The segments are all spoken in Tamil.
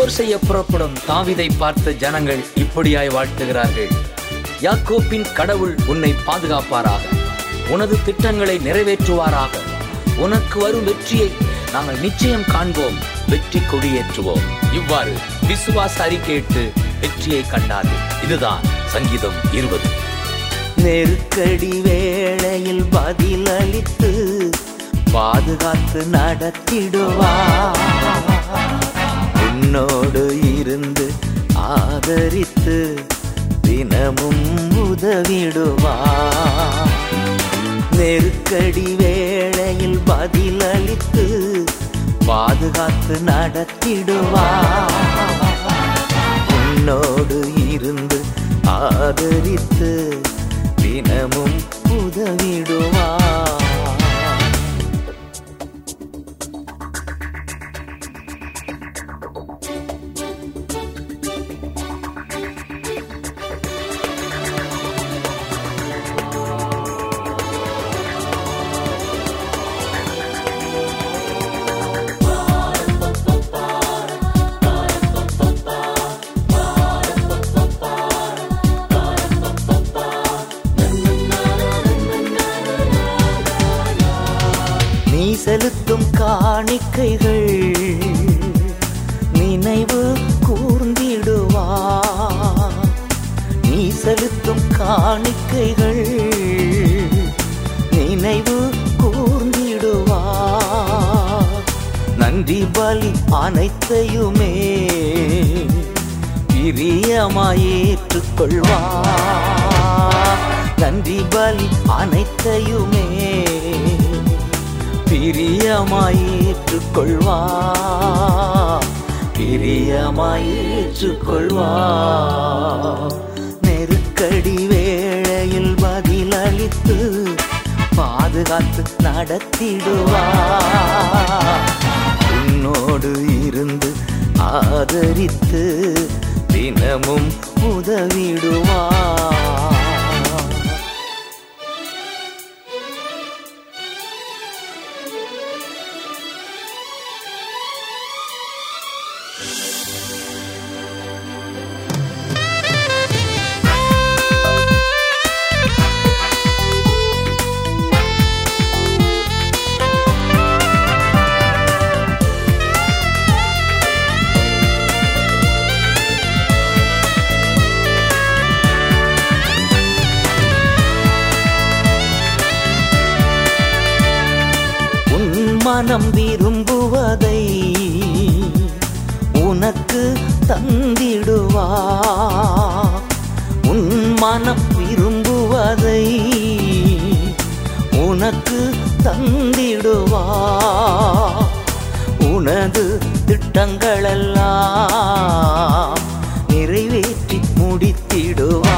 போர் செய்ய புறப்படும் தாவிதை பார்த்த ஜனங்கள் இப்படியாய் வாழ்த்துகிறார்கள் யாக்கோப்பின் கடவுள் உன்னை பாதுகாப்பாராக உனது திட்டங்களை நிறைவேற்றுவாராக உனக்கு வரும் வெற்றியை நாங்கள் நிச்சயம் காண்போம் வெற்றி கொடியேற்றுவோம் இவ்வாறு விசுவாச அறிக்கையிட்டு வெற்றியை கண்டார்கள் இதுதான் சங்கீதம் இருபது நெருக்கடி வேளையில் பதிலளித்து பாதுகாத்து நடத்திடுவா உன்னோடு இருந்து ஆதரித்து தினமும் உதவிடுவா நெருக்கடி வேளையில் பதிலளித்து பாதுகாத்து நடத்திடுவா உன்னோடு இருந்து ஆதரித்து தினமும் உதவிடுவா நீ செலுத்தும் காணிக்கைகள் நினைவு கூர்ந்திடுவா நீ செலுத்தும் காணிக்கைகள் நினைவு கூர்ந்திடுவா நன்றி பலி அனைத்தையுமே பிரியமாயேற்றுக்கொள்வா நன்றி பலி அனைத்தையுமே பிரியமாயேற்றுக்கொள்வா பிரியமாயேற்றுக்கொள்வா நெருக்கடி வேளையில் பதிலளித்து பாதுகாத்து நடத்திடுவா உன்னோடு இருந்து ஆதரித்து தினமும் உதவிடுவா உன் மனம் விரும்புவதை உனக்கு தந்திடுவா உன் மனம் விரும்புவதை உனக்கு தந்திடுவா உனது திட்டங்களெல்லாம் நிறைவேற்றி முடித்திடுவா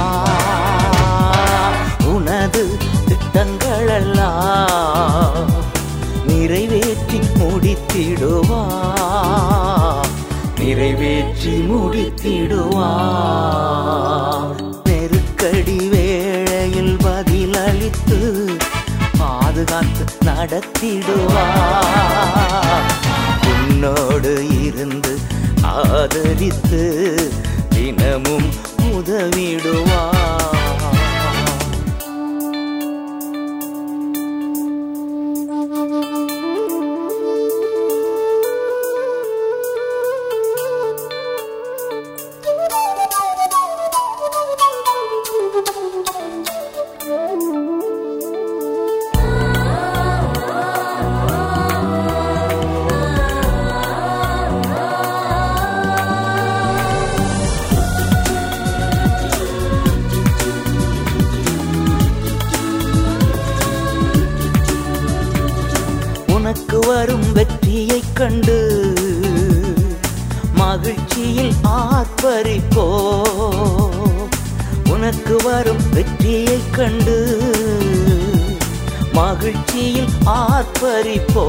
உனது திட்டங்களெல்லாம் நிறைவேற்றி முடித்திடுவா நிறைவேற்றி முடித்திடுவா நெருக்கடி வேளையில் பதிலளித்து பாதுகாத்து நடத்திடுவா உன்னோடு இருந்து ஆதரித்து தினமும் உதவிடுவா உனக்கு வரும் வெற்றியைக் கண்டு மகிழ்ச்சியில் ஆர்ப்பரிப்போ உனக்கு வரும் வெற்றியைக் கண்டு மகிழ்ச்சியில் ஆர்ப்பரிப்போ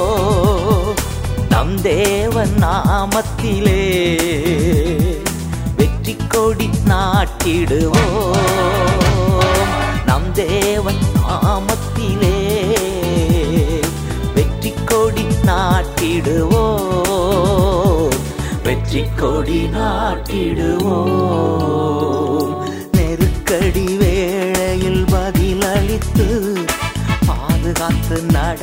நம் தேவன் நாமத்திலே வெற்றி கொடி நாட்டிடுவோம் நம் தேவன் நாமத்திலே வெற்றி கொடி நாட்டிடுவோம் வெற்றி வெற்றி கொடி நாட்டிடுவோம் நெருக்கடி வேளையில் பதிலளித்து பாதுகாத்து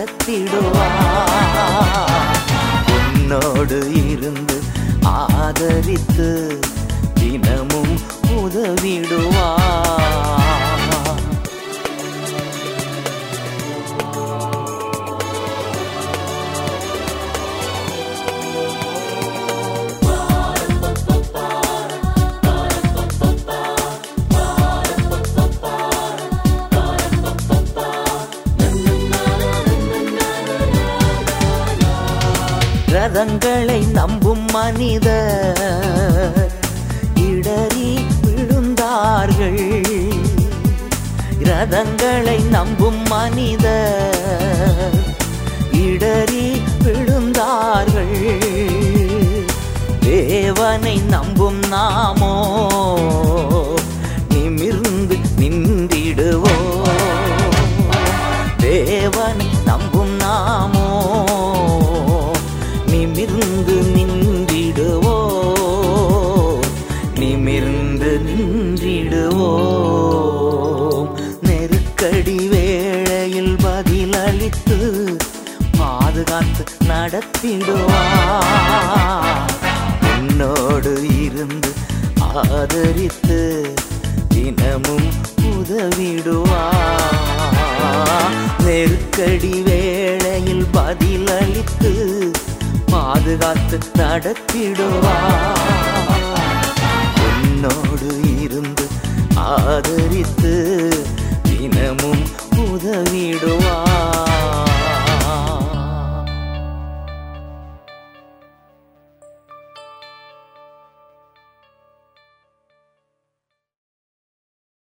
நடத்திடுவார் உன்னோடு இருந்து ஆதரித்து தினமும் உதவிடுவார் ரதங்களை நம்பும் மனிதர் இடறி விழுந்தார்கள் ரதங்களை நம்பும் மனிதர் இடறி விழுந்தார்கள் தேவனை நம்பும் நாமோ நிமிர்ந்து நின்றிடுவோம் தேவனை நம்பும் நாமோ நிமிர்ந்து நின்றிடுவோ நிமிர்ந்து நின்றிடுவோம் நெருக்கடி வேளையில் பதிலளித்து பாதுகாத்து நடத்திடுவார் உன்னோடு இருந்து ஆதரித்து தினமும் உதவிடுவார் நெருக்கடி வேளையில் பதிலளித்து பாதுகாத்து நடத்திடுவார் உன்னோடு இருந்து ஆதரித்து தினமும் உதவிடுவார்